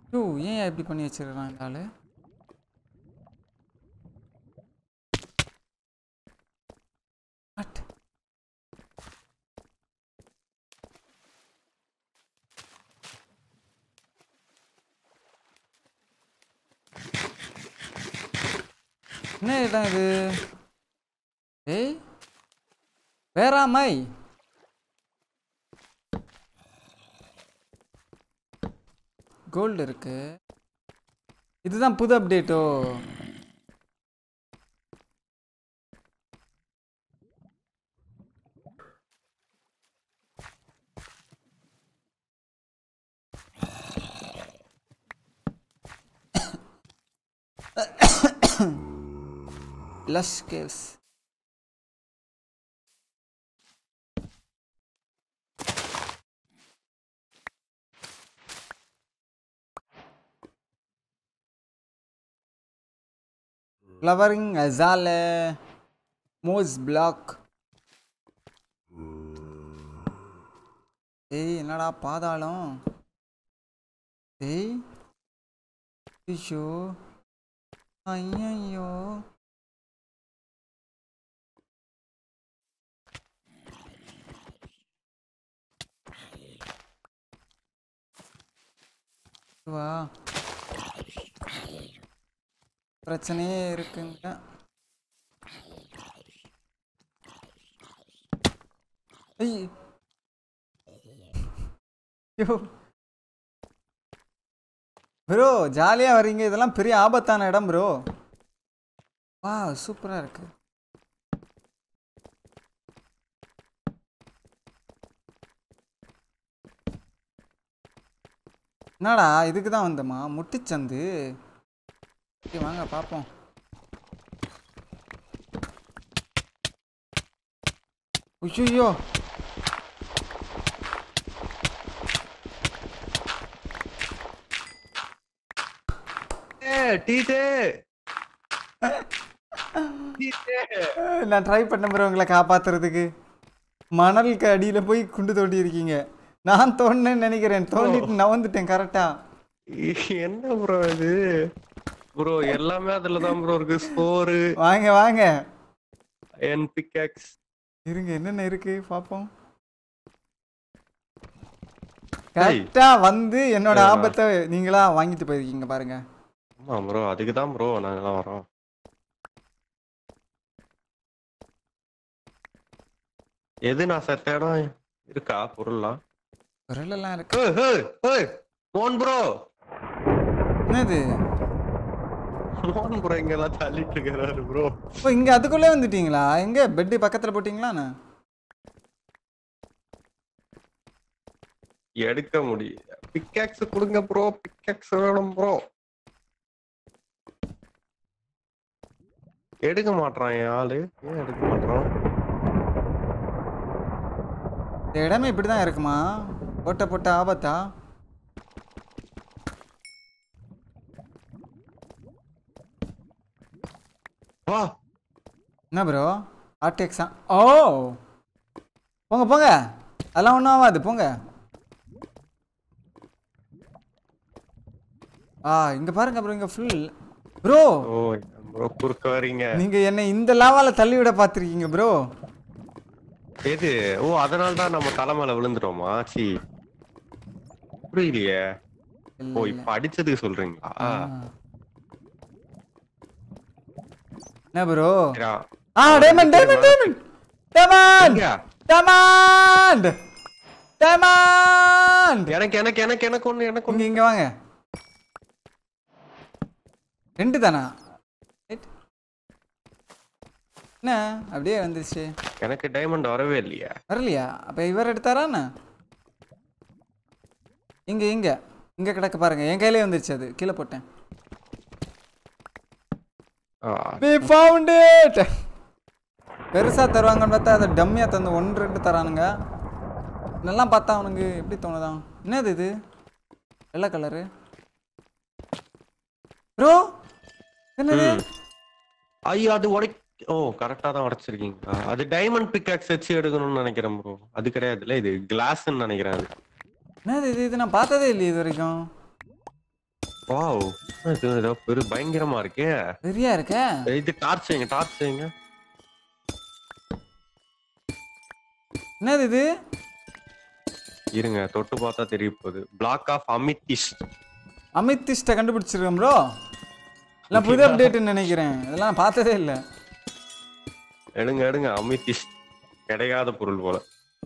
யோ ஏன் இப்படி பண்ணி வச்சிருக்கான் இந்த ஆளு What? என்ன இடம் இது ஏய் வேறாமை கோல்டு இருக்கு இதுதான் புது அப்டேட்டோ Lush Caves. Flowering Azale Moose Block. ஏய் என்னடா பாதாளம் ஏய் ஐயோ ஐயோ வா பிரச்சனையே இருக்குங்க ஐய். ஐயோ ப்ரோ ஜாலியாக வர்றீங்க இதெல்லாம் பெரிய ஆபத்தான இடம் ப்ரோ வா சூப்பராக இருக்கு என்னடா இதுக்கு தான் வந்தோமா முட்டுச்சந்து சரி வாங்க பார்ப்போம் ஐயோ டீச்சே நான் ட்ரை பண்ண ப்ரோ உங்களை காப்பாத்துறதுக்கு மணலுக்கு அடியில் போய் குண்டு தோண்டி இருக்கீங்க நான் தோண்டினேன்னு நினைக்கிறேன் தோண்டிட்டு நான் வந்துட்டேன் கரெக்டா என்ன ப்ரோ இது ப்ரோ எல்லாமே அதுல தான் ப்ரோ இருக்கு ஸ்கோரு வாங்க வாங்க என் பிக்காக்ஸ் இருங்க என்னென்ன இருக்கு பார்ப்போம் ஏய். கரெக்டா வந்து என்னோட ஏடா. ஆபத்தை நீங்களா வாங்கிட்டு போயிருக்கீங்க பாருங்க ஆமா ப்ரோ அதுக்கு தான் ப்ரோ நாங்கெல்லாம் வரோம் எது நான் செத்த இடம் இருக்கா பொருள்லாம் குரலெல்லாம் இருக்கு ஏய், ஏய், ஏய், மோகன் ப்ரோ என்னது மோகன் ப்ரோ இங்க எல்லாம் தள்ளிட்டு இருக்கிறாரு ப்ரோ ஓ இங்க அதுக்குள்ளே வந்துட்டீங்களா எங்க பெட்டு பக்கத்துல போட்டீங்களா எடுக்க முடியும் பிக்காக்ஸ் கொடுங்க ப்ரோ பிக்காக்ஸ் வேணும் ப்ரோ எடுக்க மாட்றான் என் ஆளு ஏன் எடுக்க மாட்றான் இந்த இடமே இப்படிதான் இருக்குமா போட்ட போட்ட ஆபத்தா வா என்ன ப்ரோ ஆர்டிஎக்ஸா ஓ போங்க போங்க அதெல்லாம் ஒன்றும் ஆகாது போங்க ஆ இங்க பாருங்க ப்ரோ இங்க ஃபுல் ப்ரோ ஓ ப்ரோ குறுக்க வரீங்க நீங்க என்னை இந்த லாவால தள்ளி விட பார்த்துருக்கீங்க ப்ரோ எது ஓ அதனால தான் நம்ம தலை மேல விழுந்துட்டோமா சி புரியலையே ஓ இப்ப அடிச்சதுக்கு சொல்றீங்களா என்ன ப்ரோ சரியா. ஆ டைமண்ட் டைமண்ட் டைமண்ட் டைமண்ட் எங்க? டைமண்ட் டைமண்ட் எனக்கு எனக்கு எனக்கு எனக்கு ஒண்ணு எனக்கு ஒண்ணு இங்க இங்க வாங்க ரெண்டு தானா Right. என்ன அப்படியே வந்துருச்சு எனக்கு டைமண்ட் வரவே இல்லையா வரலையா அப்ப இவர் எடுத்தாராண்ணா இங்க இங்க இங்க கிடக்கு பாருங்க என் கையிலே வந்துருச்சு அது கீழே போட்டேன் ஆ, We found it பெருசா தருவாங்கன்னு பார்த்தா அதை டம்மியா தந்து ஒன்று ரெண்டு தரானுங்க நல்லா பார்த்தா அவனுக்கு எப்படி தோணுதான் என்னது இது வெள்ளை கலரு ப்ரோ என்னது ம். ஐயோ அது உடை ஓ கரெக்டா தான் உடைச்சிருக்கீங்களா அது டைமண்ட் பிக்காக்ஸ் வச்சு எடுக்கணும்னு நினைக்கிறேன் ப்ரோ அது கிடையாதுல்ல இது கிளாஸ்ன்னு நினைக்கிறேன் அது என்னது இது இது நான் பார்த்ததே இல்லையே இது வரைக்கும் வாவ் இது ஏதோ பெரு பயங்கரமா இருக்கே வெறியா இருக்க இது டார்ச் வைங்க டார்ச் வைங்க என்னது இது இருங்க தொட்டு பார்த்தா தெரிய போகுது பிளாக் ஆஃப் அமித்திஸ்ட் அமித்திஸ்ட கண்டுபிடிச்சிருக்கேன் ப்ரோ எல்லாம் புது அப்டேட்னு நினைக்கிறேன் இதெல்லாம் நான் பார்த்ததே இல்லை எடுங்க எடுங்க அமித்திஸ்ட் கிடைக்காத பொருள் போல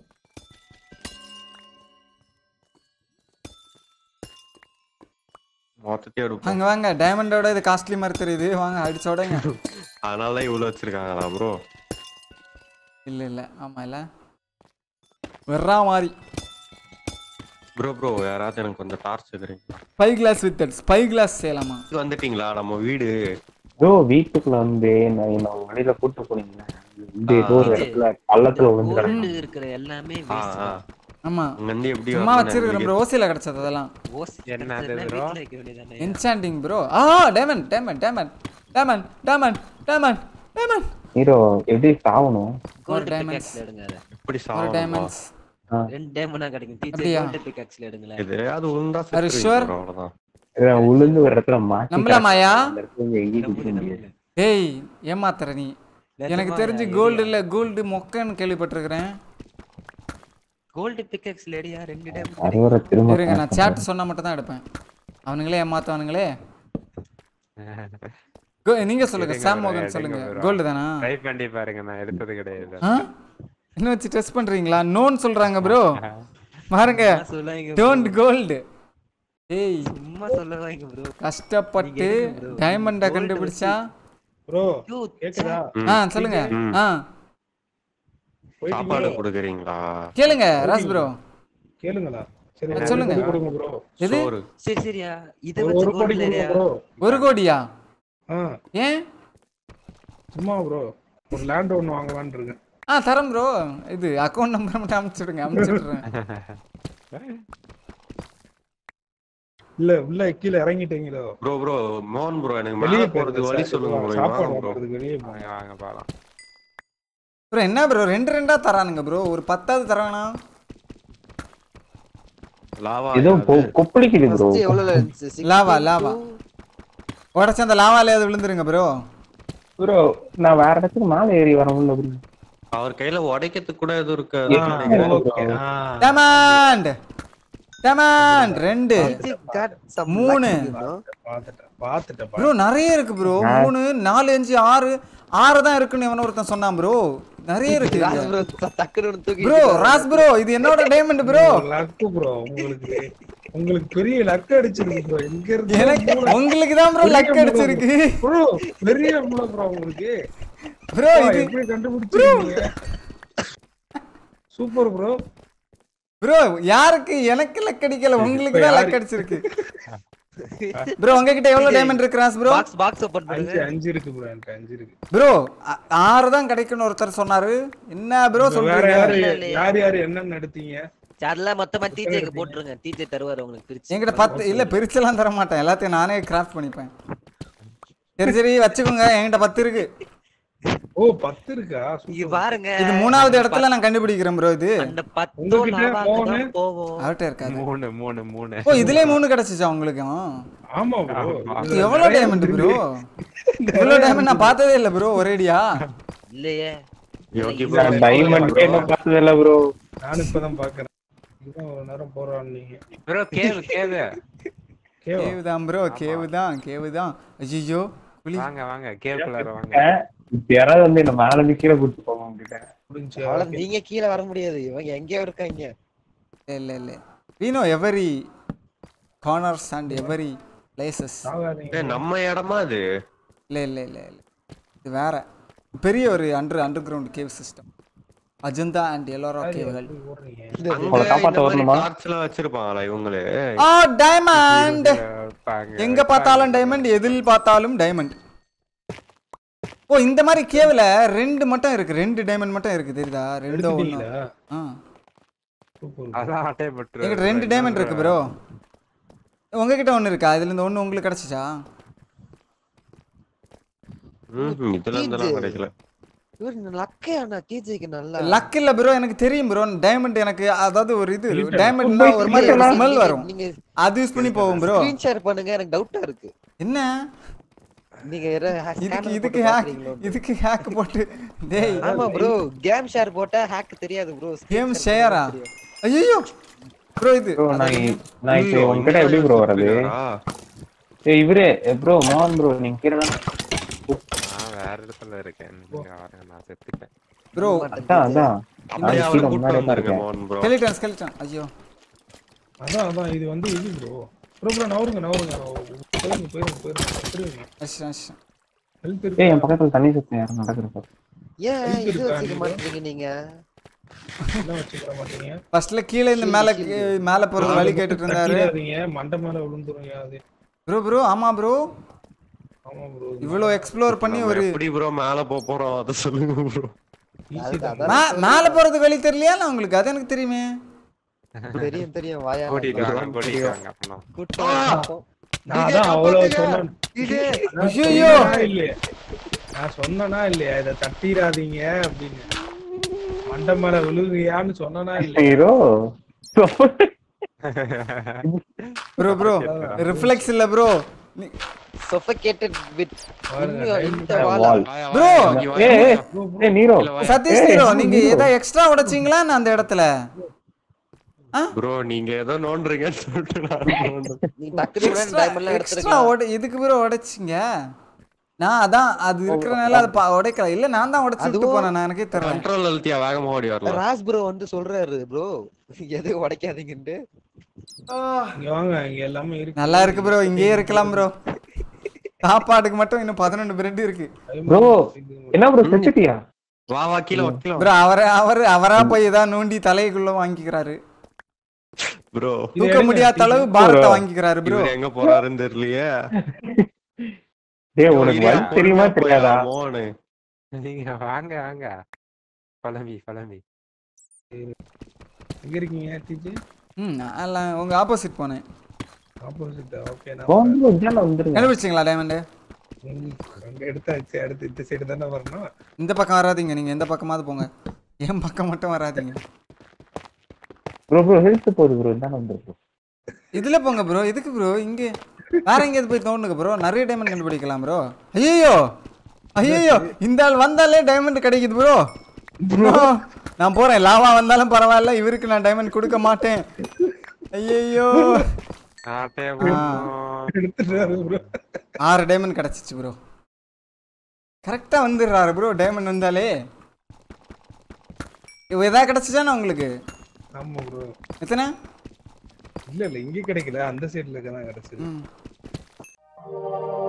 மொத்தத்தையும் எடுப்போம் வாங்க வாங்க டைமண்டோட இது காஸ்ட்லி மாதிரி தெரியுது வாங்க அடிச்ச உடங்க அதனால தான் இவ்வளவு வச்சிருக்காங்களா ப்ரோ இல்ல இல்ல ஆமா இல்ல வெறா மாதிரி ப்ரோ ப்ரோ யாராவது எனக்கு கொஞ்சம் டார்ச் எடுக்கிறீங்களா spyglass with spyglass செய்யலாமா வந்துட்டீங்களா நம்ம வீடு ப்ரோ வீட்டுக்குள்ள வந்து நான் என்ன வெளியில கூட்டு போனீங்க இந்த ஏதோ ஒரு இடத்துல பள்ளத்துல விழுந்து கிடக்கு கோல்டு இருக்கிற எல்லாமே ஆ waste ஆ தான். ஆமா அங்க இருந்து எப்படி சும்மா வரணும்னு வச்சிருக்கிறேன் எனக்கு ப்ரோ ஓசியில கிடைச்சது அதெல்லாம் ஓசி என்னது கிடைச்சதுன்னா bro? வீட்டுல வைக்க வேண்டியதானே என்சாண்டிங் ப்ரோ ஆ diamond diamond diamond diamond diamond diamond diamond hero எப்படி சாவணும் கோல்டு diamonds. பிக்காக்ஸ்ல எடுங்க அதை எப்படி ஒரு சாவணுமா டைமண்ட்ஸ் ரெண்டு டைமண்டா கிடைக்கும் டீச்சர் அப்படியா? கோல்டு பிக்காக்ஸ்ல எடுங்களேன் இது அது ஒழுங்கா Are you செத்துருவீங்க sure? bro, அவ்வளவுதான் இவன் உளுந்து ஒரு இடத்துல மாட்டி நம்பலாமாயா? அந்த இடத்துல இருந்து எங்கேயும் குதிக்க முடியாது டேய் ஏமாத்துற நீ எனக்கு தெரிஞ்சு கோல்டு இல்ல கோல்டு மொக்கன்னு கேள்விப்பட்டிருக்கிறேன் கோல்டு பிக்காக்ஸ்ல எடியா ரெண்டு டைமண்ட் அறுவரை திரும்ப இருங்க நான் சேட் சொன்னா மட்டும் தான் எடுப்பேன் அவனுங்களே ஏமாத்துவானுங்களே Go- நீங்க சொல்லுங்க எடுங்க சாம் bro, மோகன் எடுங்க சொல்லுங்க bro. கோல்டு தானா ட்ரை பண்ணி பாருங்க நான் எடுத்தது கிடையாது ஆ? இன்னும் வச்சு டெஸ்ட் பண்றீங்களா நோன்னு சொல்றாங்க ப்ரோ பாருங்க சொல்லுவாங்க டோன்ட் கோல்டு ஏய் சும்மா சொல்லுவாங்க ப்ரோ கஷ்டப்பட்டு டைமண்டை கண்டுபிடிச்சா ப்ரோ கேக்குதா ஆ சொல்லுங்க ஆ சாப்பாடு கொடுக்குறீங்களா கேளுங்க ராஸ் ப்ரோ கேளுங்களா சரி அது ஒரு சொல்லுங்க. கோடி கொடுங்க ப்ரோ எது சோறு சரி சரியா இத ஒரு வச்சு ஒரு கோடி கோல்டு கொடுங்க இல்லையா ப்ரோ ஒரு கோடியா ஆ ஏன் சும்மா ப்ரோ ஒரு லேண்ட் ஒன்று வாங்கலாம்னு இருக்கேன் ஆ தரேன் ப்ரோ இது அக்கௌண்ட் நம்பர் மட்டும் அனுப்பிச்சுடுங்க அனுப்பிச்சுடுறேன் இல்ல உள்ள கீழே இறங்கிட்டீங்களோ ப்ரோ ப்ரோ மோகன் ப்ரோ எனக்கு மேல வெளியே போறதுக்கு வழி சொல்லுங்க ப்ரோ சாப்பாடு ப்ரோ வாங்குறதுக்கு வெளியே போங்க. வாங்க வாங்க பாக்கலாம் ப்ரோ என்ன ப்ரோ ரெண்டு ரெண்டா தரானுங்க ப்ரோ ஒரு பத்தாவது தரானா லாவா ஏதோ கொ- கொப்பளிக்குது ப்ரோ லாவா லாவா உடச்சு அந்த லாவால விழுந்துருங்க ப்ரோ ப்ரோ நான் வேற இடத்துக்கு மேலே ஏறி வர முடியல bro. அவர் கையில உடைக்கிறதுக்கு கூட எதுவும் இருக்கு ஆ, அதான் நினைக்கிறேன். ஓகே. ஆ. டமாண்ட் டமாண்ட் ரெண்டு மூணு பாத்துட்டேன் பாத்துட்டேன் ப்ரோ நிறைய இருக்கு ப்ரோ மூணு நாலு அஞ்சு ஆறு ஆறு தான் இருக்குன்னு எவனோ ஒருத்தன் சொன்னான் ப்ரோ நிறைய இருக்கு ப்ரோ ராஸ் ப்ரோ இது என்னோட டைமண்ட் ப்ரோ லக்கு ப்ரோ உங்களுக்கு உங்களுக்கு பெரிய லக் அடிச்சிருக்கு ப்ரோ எங்க இருந்து எனக்கு உங்களுக்கு தான் ப்ரோ லக் அடிச்சிருக்கு ப்ரோ பெரிய மூளை ப்ரோ உங்களுக்கு ப்ரோ அப்பா, இது எப்படி கண்டுபிடிச்சிருக்கீங்க சூப்பர் ப்ரோ ப்ரோ யாருக்கு எனக்கு லக் அடிக்கல உங்களுக்கு தான் லக் அடிச்சிருக்கு ப்ரோ உங்ககிட்ட எவ்வளவு டைமண்ட் இருக்கு ராஸ் ப்ரோ பாக்ஸ் பாக்ஸ் ஓபன் அஞ்சு பண்ணுங்க அஞ்சு இருக்கு ப்ரோ என்கிட்ட அஞ்சு இருக்கு ப்ரோ ஆறு தான் கிடைக்கும்னு ஒருத்தர் சொன்னாரு என்ன ப்ரோ வேற சொல்றீங்க யாரு இல்ல, இல்ல. யார் யார் என்னென்ன எடுத்தீங்க அதெல்லாம் மொத்தமா டிஜேக்கு போட்டுருங்க டிஜே தருவாரு உங்களுக்கு பிரிச்சு என்கிட்ட பத்து இல்ல பிரிச்செல்லாம் தர மாட்டேன் எல்லாத்தையும் நானே கிராஃப்ட் பண்ணிப்பேன் சரி சரி வச்சுக்கோங்க என்கிட்ட பத்து இருக்கு ஓ பத்து இருக்கா இங்க சூப்பர். பாருங்க இது மூணாவது இடத்துல நான் கண்டுபிடிக்கிறேன் ப்ரோ இது அந்த பத்தோ உங்ககிட்ட லாவாக்கு மூணு. தான் போவோம் அவர்கிட்ட இருக்காது மூணு மூணு மூணு ஓ இதுலயே மூணு கிடைச்சிச்சா உங்களுக்கும் ஆமா ப்ரோ இது எவ்வளவு டைமண்ட் ப்ரோ இவ்வளவு டைமண்ட் நான் பார்த்ததே இல்ல ப்ரோ ஒரேடியா இல்லையே யோகி இல்ல, bro. டைமண்ட் என்ன பார்த்தது இல்ல ப்ரோ நானும் இப்பதான் பாக்குறேன் இதுதான் ஒரு நேரம் போறான் நீங்க ப்ரோ கேவு கேவு கேவா கேவு தான் ப்ரோ கேவு தான் கேவு தான் ஐயோ குளி வாங்க வாங்க கேவுக்குள்ளார வாங்க இப்ப யாராவது வந்து என்ன மேல இருந்து கீழே கூட்டு போங்க உங்ககிட்ட முடிஞ்சு அவ்வளவு நீங்க கீழே வர முடியாது இவங்க எங்கேயோ இருக்காங்க இல்ல இல்ல we know every corners and every places ஆகாதீங்க ஏய், நம்ம இடமா அது இல்ல இல்ல இல்ல இல்ல இது வேற பெரிய ஒரு under underground cave system Ajanta and Ellora கேவ்கள் ஓடுறீங்க அங்க உங்களை காப்பாத்த இந்த மாதிரி வரணுமா? torch எல்லாம் வச்சிருப்பாங்களா இவங்களே ஆ டைமண்ட் பாங்க எங்க பார்த்தாலும் டைமண்ட் எதில் பார்த்தாலும் டைமண்ட் ஓ இந்த மாதிரி கேவ்ல ரெண்டு மட்டும் இருக்கு ரெண்டு டைமண்ட் மட்டும் இருக்கு தெரியுதா ரெண்டோ ஒண்ணு எடுத்துட்டீங்களா ஆ அதான் அட்டை என்கிட்ட ரெண்டு டைமண்ட் இருக்கு ப்ரோ உங்ககிட்ட ஒண்ணு இருக்கா இதுல இருந்து ஒண்ணு உங்களுக்கு கிடைச்சிச்சா ம், இதுல இருந்தெல்லாம் கிடைக்கல இவர் லக்கே ஆனா டிஜேக்கு நல்லா லக் இல்ல ப்ரோ எனக்கு தெரியும் ப்ரோ டைமண்ட் எனக்கு அதாவது ஒரு இது இல்ல. டைமண்ட்னா ஒரு மாதிரி நீங்க- ஸ்மெல் வரும் நீங்க அது யூஸ் பண்ணி போகும் ப்ரோ ஸ்கிரீன் ஷேர் பண்ணுங்க எனக்கு டவுட்டா இருக்கு என்ன நீங்க வேற ha- இதுக்கு scanner இதுக்கு போட்டு ஹேக் பாக்குறீங்களோன்னு. இதுக்கு ஹேக் போட்டு டேய் ஆமா ப்ரோ கேம் ஷேர் போட்டா ஹேக் தெரியாது ப்ரோ கேம் ஷேரா ஐயோ ப்ரோ இது ப்ரோ நான் இ- நான் இப்போ உங்ககிட்ட எப்படி ப்ரோ வர்றது அப்படியா? ஏய் இவரே ப்ரோ மோகன் ப்ரோ நீங்க கீழே தான் நான் வேற இடத்துல இருக்கேன் நீங்க வாருங்க நான் செத்துட்டேன் ப்ரோ அதான் அதான் அப்படியே நான் அவரை கீழே கூட்டு முன்னாடி தான் வந்துருங்க இருக்கேன் மோகன் ப்ரோ ஸ்கெலிட்டன் ஸ்கெலிட்டன் ஐயோ அதான் அதான் இது வந்து இது ப்ரோ ப்ரோ ப்ரோ நவருங்க நவருங்க போயிருங்க போயிருங்க போயிருங்க போயிருங்க அஷ் அஷ் ஹெல்த் ஏய் என் இருக்கு பக்கத்துல தண்ணி சுத்தம் யாரும் நடக்கிறப்ப ஏன் இதுக்கு இது இருக்கா வச்சுக்க நீங்க? மாட்டீங்க நீங்க என்ன வச்சுக்கிற மாட்டீங்க ஃபர்ஸ்ட்ல கீழ இருந்து மேல கீ- மேல போறது வழி கேட்டுட்டு இருந்தாரு தட்டிடாதீங்க மண்டை மேல விழுந்துரும் அது ப்ரோ ப்ரோ ஆமா ப்ரோ ஆமா ப்ரோ இவ்வளோ எக்ஸ்ப்ளோர் பண்ணி நம்ம ஒரு எப்படி ப்ரோ மேல போக போறோம் அதை சொல்லுங்க ப்ரோ ஈஸி தான் மே- மேல போறதுக்கு வழி தெரியலையா நான் உங்களுக்கு அது எனக்கு தெரியுமே தெரியும் தெரியும் வாயா கூட்டிட்டு வாங்க கூட்டிட்டு வாங்க அப்புறம் கூட்டம் நான் அதான் அவ்வளவு சொன்னேன் நான் ஐயையோ. சொன்னேனா இல்லையா நான் சொன்னனா இல்லையா இத தட்டிடாதீங்க அப்படின்னு மண்டை மேல விழுகுறியான்னு சொன்னனா இல்லையா ஹீரோ ப்ரோ ப்ரோ ரிஃப்ளெக்ஸ் இல்ல ப்ரோ suffocated with பாருங்க, இன்னும் இந்த wall. வால் ப்ரோ ஏ ஏ நீரோ சதீஷ் ப்ரோ நீங்க ஏதோ எக்ஸ்ட்ரா உடைச்சீங்களா நான் அந்த இடத்துல ப்ரோ நீங்க ஏதோ நோண்டுறீங்கன்னு சொல்லிட்டு நான் நோண்டுறேன். நீ டக்குனு டைமண்ட்லாம் எக்ஸ்ட்ரா எடுத்துருக்கலாம் உடை இதுக்கு ப்ரோ உடைச்சிங்க நான் அதான் அது இருக்கிறனால அது பா- உடைக்கல இல்ல நான் தான் உடைச்சு விட்டு அதுவும் போனேன் நான் எனக்கே தெரியல கண்ட்ரோல் அழுத்தியா வேகமா ஓடி வரலாம் ராஸ் ப்ரோ வந்து சொல்றாரு ப்ரோ எது உடைக்காதீங்கன்ட்டு இங்க வாங்க இங்க எல்லாமே இருக்கு நல்லா இருக்கு ப்ரோ இங்கேயே இருக்கலாம் ப்ரோ சாப்பாடுக்கு மட்டும் இன்னும் பதினொன்று பிரெட் இருக்கு ப்ரோ என்ன ப்ரோ செத்துட்டியா வா வா கீழே வா, கீழே ப்ரோ அவரை அவர் அவரா போய் ஏதாவது நோண்டி தலைக்குள்ள வாங்கிக்கிறாரு ப்ரோ தூக்க முடியாத அளவு பாரத்தை வாங்கிக்கிறாரு ப்ரோ இவர் எங்க போறாருன்னு தெரியலையே டேய் உனக்கு வழி தெரியுமா தெரியாதா மோனு நீங்க வாங்க வாங்க பழம்பி பழம்பி எங்க இருக்கீங்க டீச்சர் ம் நான் உங்க ஆப்போசிட் போனேன் ஆப்போசிட் ஓகே நான் மோகன் ப்ரோ இதான வந்துருங்க கண்டுபிடிச்சிங்களா டைமண்ட் ம், அங்க எடுத்தாச்சு அடுத்து இந்த சைடு தானே வரணும் இந்த பக்கம் வராதீங்க நீங்க எந்த பக்கமாவது போங்க என் பக்கம் மட்டும் வராதீங்க ப்ரோ ப்ரோ ஹெல்த் போகுது ப்ரோ இதான வந்துருக்கு இதுல போங்க ப்ரோ எதுக்கு ப்ரோ இங்க வேற எங்கேயாவது போய் தோணுங்க ப்ரோ நிறைய டைமண்ட் கண்டுபிடிக்கலாம் ப்ரோ ஐயோ ஐயோ இந்த ஆள் வந்தாலே டைமண்ட் கிடைக்குது ப்ரோ நான் போறேன் லாவா வந்தாலும் பரவாயில்ல இவருக்கு நான் டைமண்ட் கொடுக்க மாட்டேன் ஐயோ ஆட்டே எடுத்துட்டாரு ப்ரோ ஆறு டைமண்ட் கிடைச்சிச்சு ப்ரோ கரெக்டா வந்துடுறாரு ப்ரோ டைமண்ட் வந்தாலே இவ எதாவது கிடைச்சிச்சானா உங்களுக்கு ஆமா ப்ரோ எத்தனை இல்ல இல்ல இங்க கிடைக்கல அந்த சைடுல தான் கிடைச்சது ம்